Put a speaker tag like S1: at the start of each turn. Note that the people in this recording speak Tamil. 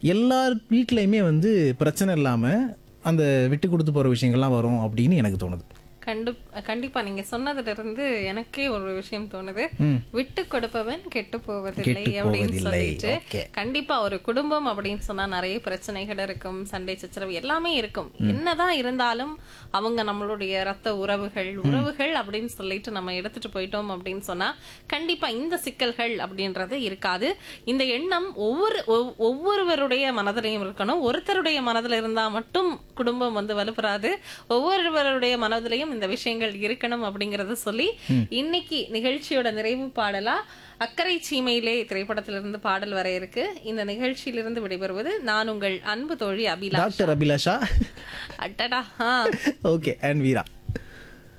S1: எல்லார் வீட்லேயுமே வந்து பிரச்சனை இல்லாமல் அந்த விட்டு கொடுத்து போகிற விஷயங்கள்லாம் வரும் அப்படின்னு எனக்கு தோணுது
S2: கண்டு கண்டிப்பா நீங்க சொன்னதுல இருந்து எனக்கே ஒரு விஷயம் தோணுது விட்டு கொடுப்பவன் கெட்டு போவதில்லை
S1: கெட்டுப்
S2: அப்படின்னு
S1: போவதில்லை.
S2: சொல்லிட்டு
S1: Okay.
S2: கண்டிப்பா ஒரு குடும்பம் அப்படின்னு சொன்னா நிறைய பிரச்சனைகள் இருக்கும் சண்டை சச்சரவு எல்லாமே இருக்கும் என்னதான் இருந்தாலும் அவங்க நம்மளுடைய ரத்த உறவுகள் உறவுகள் அப்படின்னு சொல்லிட்டு நம்ம எடுத்துட்டு போயிட்டோம் அப்படின்னு சொன்னா கண்டிப்பா இந்த சிக்கல்கள் அப்படின்றது இருக்காது இந்த எண்ணம் ஒவ்வொரு ஒவ்- ஒவ்வொருவருடைய மனதிலையும் இருக்கணும் ஒருத்தருடைய மனதில் இருந்தா மட்டும் குடும்பம் வந்து வலுப்பெறாது ஒவ்வொருவருடைய மனதிலையும் இந்த விஷயங்கள் இருக்கணும் அப்படிங்கறத சொல்லி இன்னைக்கு நிகழ்ச்சியோட நிறைவு பாடலா அக்கறை சீமையிலே திரைப்படத்திலிருந்து பாடல் வர இருக்கு இந்த நிகழ்ச்சியிலிருந்து விடைபெறுவது நான் உங்கள் அன்பு தோழி அபிலா
S1: டாக்டர் அபிலாஷா
S2: அட்டடா ஆ
S1: ஓகே அண்ட் வீரா